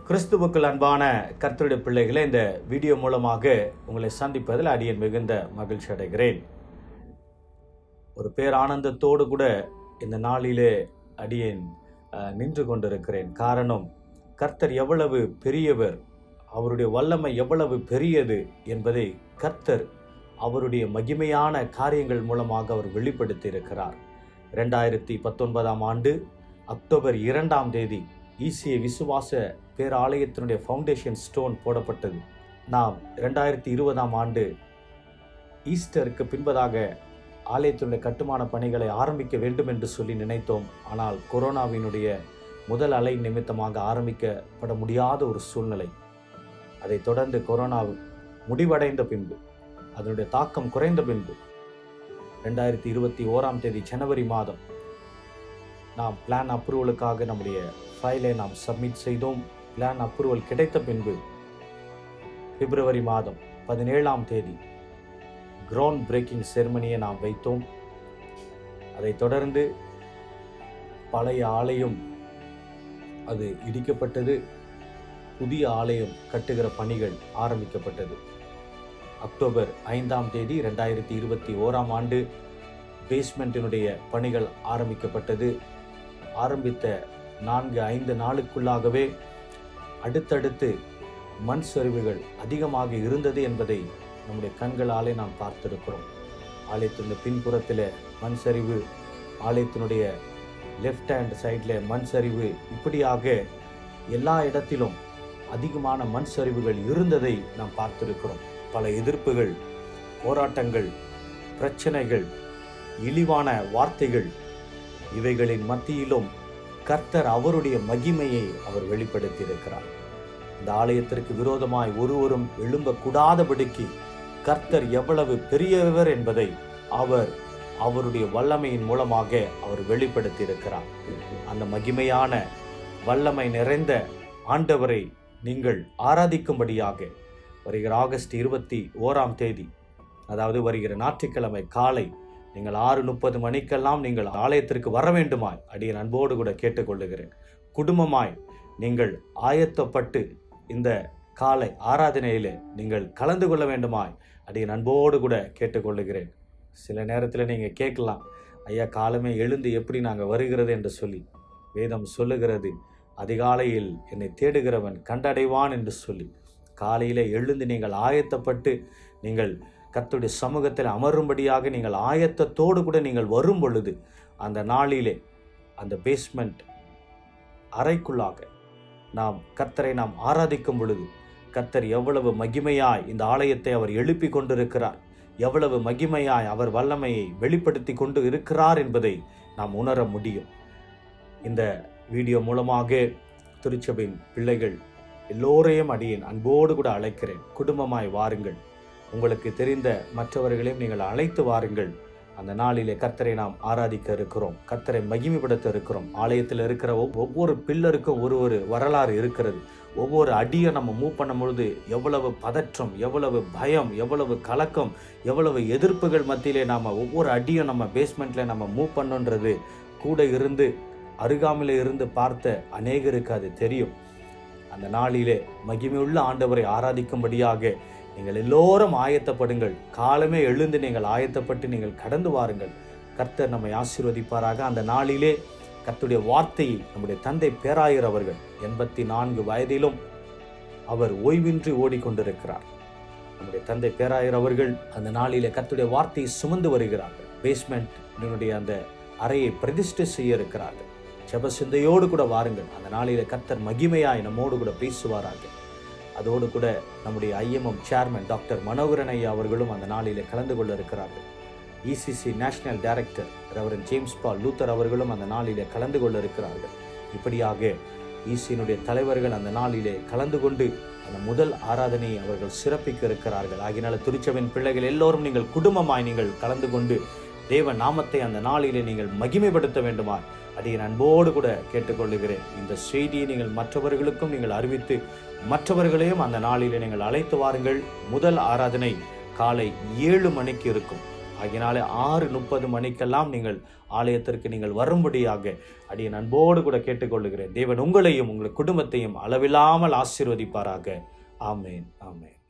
கிறிஸ்துவுக்குள் அன்பான கர்த்தருடைய பிள்ளைகளை இந்த வீடியோ மூலமாக உங்களை சந்திப்பதில் அடியேன் மிகுந்த மகிழ்ச்சி அடைகிறேன் ஒரு பேரானந்தத்தோடு கூட இந்த நாளிலே அடியேன் அஹ், நின்று கொண்டிருக்கிறேன் காரணம் கர்த்தர் எவ்வளவு பெரியவர் அவருடைய வல்லமை எவ்வளவு பெரியது என்பதை கர்த்தர் அவருடைய மகிமையான காரியங்கள் மூலமாக அவர் வெளிப்படுத்தி இருக்கிறார் ரெண்டாயிரத்தி பத்தொன்பதாம் ஆண்டு அக்டோபர் இரண்டாம் தேதி ஈசிய விசுவாச பேராலயத்தினுடைய ஃபவுண்டேஷன் ஸ்டோன் போடப்பட்டது நாம் ரெண்டாயிரத்தி இருபதாம் ஆண்டு ஈஸ்டருக்கு பின்பதாக ஆலயத்தினுடைய கட்டுமான பணிகளை ஆரம்பிக்க வேண்டும் என்று சொல்லி நினைத்தோம் ஆனால் கொரோனாவினுடைய முதல் அலை நிமித்தமாக ஆரம்பிக்கப்பட முடியாத ஒரு சூழ்நிலை அதைத் தொடர்ந்து கொரோனா முடிவடைந்த பின்பு அதனுடைய தாக்கம் குறைந்த பின்பு ரெண்டாயிரத்தி இருபத்தி ஓராம் தேதி ஜனவரி மாதம் நாம் பிளான் அப்ரூவலுக்காக நம்முடைய ஃபைலை நாம் சப்மிட் செய்தோம் பிளான் அப்ரூவல் கிடைத்த பின்பு பிப்ரவரி மாதம் பதினேழாம் தேதி கிரவுண்ட் பிரேக்கிங் செரிமனியை நாம் வைத்தோம் அதைத் தொடர்ந்து பழைய ஆலயம் அது இடிக்கப்பட்டது புதிய ஆலயம் கட்டுகிற பணிகள் ஆரம்பிக்கப்பட்டது அக்டோபர் ஐந்தாம் தேதி ரெண்டாயிரத்தி இருபத்தி ஓராம் ஆண்டு பேஸ்மெண்ட்டினுடைய பணிகள் ஆரம்பிக்கப்பட்டது ஆரம்பித்த நான்கு ஐந்து நாளுக்குள்ளாகவே அடுத்தடுத்து மண் சரிவுகள் அதிகமாக இருந்தது என்பதை நம்முடைய கண்களாலே நாம் பார்த்திருக்கிறோம் ஆலயத்தினுடைய பின்புறத்தில் மண் சரிவு ஆலயத்தினுடைய லெஃப்ட் ஹேண்ட் சைடில் மண் சரிவு இப்படியாக எல்லா இடத்திலும் அதிகமான மண் சரிவுகள் இருந்ததை நாம் பார்த்திருக்கிறோம் பல எதிர்ப்புகள் போராட்டங்கள் பிரச்சனைகள் இழிவான வார்த்தைகள் இவைகளின் மத்தியிலும் கர்த்தர் அவருடைய மகிமையை அவர் வெளிப்படுத்தியிருக்கிறார் இந்த ஆலயத்திற்கு விரோதமாய் ஒருவரும் எழும்பக்கூடாதபடிக்கு கர்த்தர் எவ்வளவு பெரியவர் என்பதை அவர் அவருடைய வல்லமையின் மூலமாக அவர் வெளிப்படுத்தியிருக்கிறார் அந்த மகிமையான வல்லமை நிறைந்த ஆண்டவரை நீங்கள் ஆராதிக்கும்படியாக வருகிற ஆகஸ்ட் இருபத்தி ஓராம் தேதி அதாவது வருகிற ஞாயிற்றுக்கிழமை காலை நீங்கள் ஆறு முப்பது மணிக்கெல்லாம் நீங்கள் ஆலயத்திற்கு வர வேண்டுமாய் அடியேன் அன்போடு கூட கேட்டுக்கொள்ளுகிறேன் குடும்பமாய் நீங்கள் ஆயத்தப்பட்டு இந்த காலை ஆராதனையிலே நீங்கள் கலந்து கொள்ள வேண்டுமாய் அடியேன் அன்போடு கூட கேட்டுக்கொள்ளுகிறேன் சில நேரத்தில் நீங்கள் கேட்கலாம் ஐயா காலமே எழுந்து எப்படி நாங்கள் வருகிறது என்று சொல்லி வேதம் சொல்லுகிறது அதிகாலையில் என்னை தேடுகிறவன் கண்டடைவான் என்று சொல்லி காலையிலே எழுந்து நீங்கள் ஆயத்தப்பட்டு நீங்கள் கர்த்தருடைய சமூகத்தில் அமரும்படியாக நீங்கள் ஆயத்தத்தோடு கூட நீங்கள் வரும் பொழுது அந்த நாளிலே அந்த பேஸ்மெண்ட் அறைக்குள்ளாக நாம் கர்த்தரை நாம் ஆராதிக்கும் பொழுது கர்த்தர் எவ்வளவு மகிமையாய் இந்த ஆலயத்தை அவர் எழுப்பி கொண்டிருக்கிறார் எவ்வளவு மகிமையாய் அவர் வல்லமையை வெளிப்படுத்தி கொண்டு இருக்கிறார் என்பதை நாம் உணர முடியும் இந்த வீடியோ மூலமாக திருச்சபையின் பிள்ளைகள் எல்லோரையும் அடியேன் அன்போடு கூட அழைக்கிறேன் குடும்பமாய் வாருங்கள் உங்களுக்கு தெரிந்த மற்றவர்களையும் நீங்கள் அழைத்து வாருங்கள் அந்த நாளிலே கர்த்தரை நாம் ஆராதிக்க இருக்கிறோம் கர்த்தரை மகிமைப்படுத்த இருக்கிறோம் ஆலயத்தில் இருக்கிற ஒவ்- ஒவ்வொரு பில்லருக்கும் ஒரு ஒரு வரலாறு இருக்கிறது ஒவ்வொரு அடியை நம்ம மூவ் பண்ணும் பொழுது எவ்வளவு பதற்றம் எவ்வளவு பயம் எவ்வளவு கலக்கம் எவ்வளவு எதிர்ப்புகள் மத்தியிலே நாம் ஒவ்வொரு அடியும் நம்ம பேஸ்மெண்ட்டில் நம்ம மூவ் பண்ணோன்றது கூட இருந்து அருகாமையில் இருந்து பார்த்த அநேகருக்கு அது தெரியும் அந்த நாளிலே மகிமையுள்ள ஆண்டவரை ஆராதிக்கும்படியாக நீங்கள் எல்லோரும் ஆயத்தப்படுங்கள் காலமே எழுந்து நீங்கள் ஆயத்தப்பட்டு நீங்கள் கடந்து வாருங்கள் கர்த்தர் நம்மை ஆசீர்வதிப்பாராக அந்த நாளிலே கர்த்தருடைய வார்த்தையை நம்முடைய தந்தை பேராயர் அவர்கள் எண்பத்தி நான்கு வயதிலும் அவர் ஓய்வின்றி ஓடிக்கொண்டிருக்கிறார் நம்முடைய தந்தை பேராயர் அவர்கள் அந்த நாளிலே கர்த்தருடைய வார்த்தையை சுமந்து வருகிறார்கள் பேஸ்மெண்ட் அந்த அறையை பிரதிஷ்டை செய்ய இருக்கிறார்கள் ஜெப சிந்தையோடு கூட வாருங்கள் அந்த நாளிலே கர்த்தர் மகிமையாய் நம்மோடு கூட பேசுவாராக அதோடு கூட நம்முடைய ஐஎம்எம் சேர்மன் டாக்டர் மனோகரன் ஐயா அவர்களும் அந்த நாளிலே கலந்து கொள்ள இருக்கிறார்கள் ECC national director reverend James Paul Luther அவர்களும் அந்த நாளிலே கலந்து கொள்ள இருக்கிறார்கள் இப்படியாக ஈசியினுடைய தலைவர்கள் அந்த நாளிலே கலந்து கொண்டு அந்த முதல் ஆராதனையை அவர்கள் சிறப்பிக்க இருக்கிறார்கள் ஆகினால திருச்சபையின் பிள்ளைகள் எல்லோரும் நீங்கள் குடும்பமாய் நீங்கள் கலந்து கொண்டு தேவ நாமத்தை அந்த நாளிலே நீங்கள் மகிமைப்படுத்த வேண்டுமா அடியின் அன்போடு கூட கேட்டுக்கொள்ளுகிறேன் இந்த செய்தியை நீங்கள் மற்றவர்களுக்கும் நீங்கள் அறிவித்து மற்றவர்களையும் அந்த நாளிலே நீங்கள் அழைத்து வாருங்கள் முதல் ஆராதனை காலை ஏழு மணிக்கு இருக்கும் ஆகினாலே ஆறு முப்பது மணிக்கெல்லாம் நீங்கள் ஆலயத்திற்கு நீங்கள் வரும்படியாக அடிய அன்போடு கூட கேட்டுக்கொள்ளுகிறேன் தேவன் உங்களையும் உங்கள் குடும்பத்தையும் அளவில்லாமல் ஆசீர்வதிப்பாராக ஆமேன் ஆமேன்